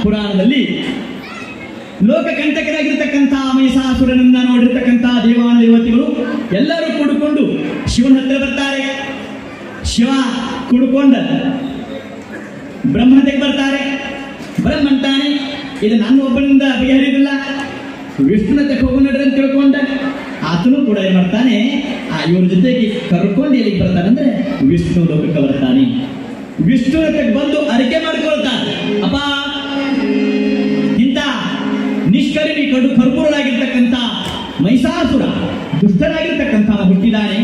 ಪುರಾಣದಲ್ಲಿ ಲೋಕಕಂಟಕರಾಗಿರ್ತಕ್ಕಂಥ ಮಹಿಷಾಸುರನನ್ನ ನೋಡಿರ್ತಕ್ಕಂಥ ದೇವಾನ ದೇವತೆಗಳು ಎಲ್ಲರೂ ಕೂಡಿಕೊಂಡು ಶಿವನ ಹತ್ರ ಬರ್ತಾರೆ ಶಿವ ಕುಡ್ಕೊಂಡ ಬ್ರಹ್ಮತೆಗೆ ಬರ್ತಾರೆ ಬ್ರಹ್ಮ ಅಂತಾನೆ ಇದು ನನ್ನ ಒಬ್ಬನಿಂದ ಬಗೆಹರಿದಿಲ್ಲ ವಿಷ್ಣುನ ತಕ್ಕ ಹೋಗು ನಡ್ರಿ ಅಂತ ತಿಳ್ಕೊಂಡ ಆತನು ಕೂಡ ಏನ್ ಮಾಡ್ತಾನೆ ಆ ಇವ್ರ ಜೊತೆಗೆ ಕರ್ಕೊಂಡು ಎಲ್ಲಿಗೆ ಬರ್ತಾನೆ ಅಂದ್ರೆ ವಿಷ್ಣು ಲೋಕಕ್ಕೆ ಬರ್ತಾನೆ ವಿಷ್ಣು ಹತ್ರಕ್ಕೆ ಬಂದು ಅರಿಕೆ ಮಾಡ್ಕೊಳ್ತಾನೆ ಅಪ್ಪ ಇಂಥ ನಿಷ್ಕರಿಣಿ ಕಡು ಕರ್ಪೂರನಾಗಿರ್ತಕ್ಕಂಥ ಮೈಸಾಸುರ ದುಷ್ಟನಾಗಿರ್ತಕ್ಕಂಥ ಹುಟ್ಟಿದ್ದಾನೆ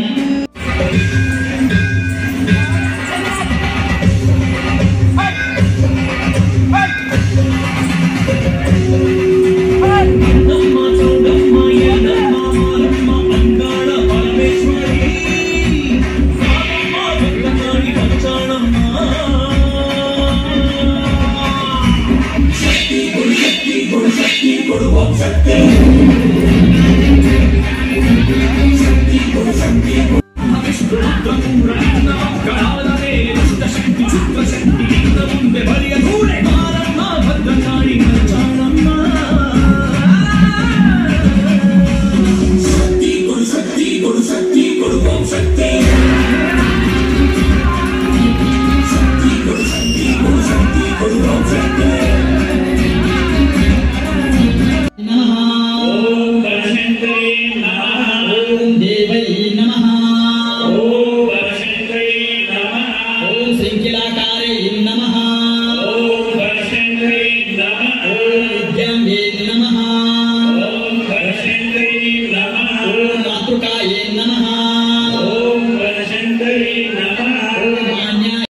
ನಮಃ ಓಂ ಬನಶಂಕರೇ ನಮಃ ಓಂ ದೇವೈ ನಮಃ ಓಂ ಬನಶಂಕರೇ ನಮಃ ಓಂ ಸಂಖ್ಯಲಾಕಾರೇ ನಮಃ ಓಂ ಬನಶಂಕರೇ ನಮಃ ಓಂ ವಿದ್ಯಾಂಬೆ ನಮಃ ಓಂ ಬನಶಂಕರೇ ನಮಃ ಓಂ ಮಾತೃಕಾಯೇ ನಮಃ ಓಂ ಬನಶಂಕರೇ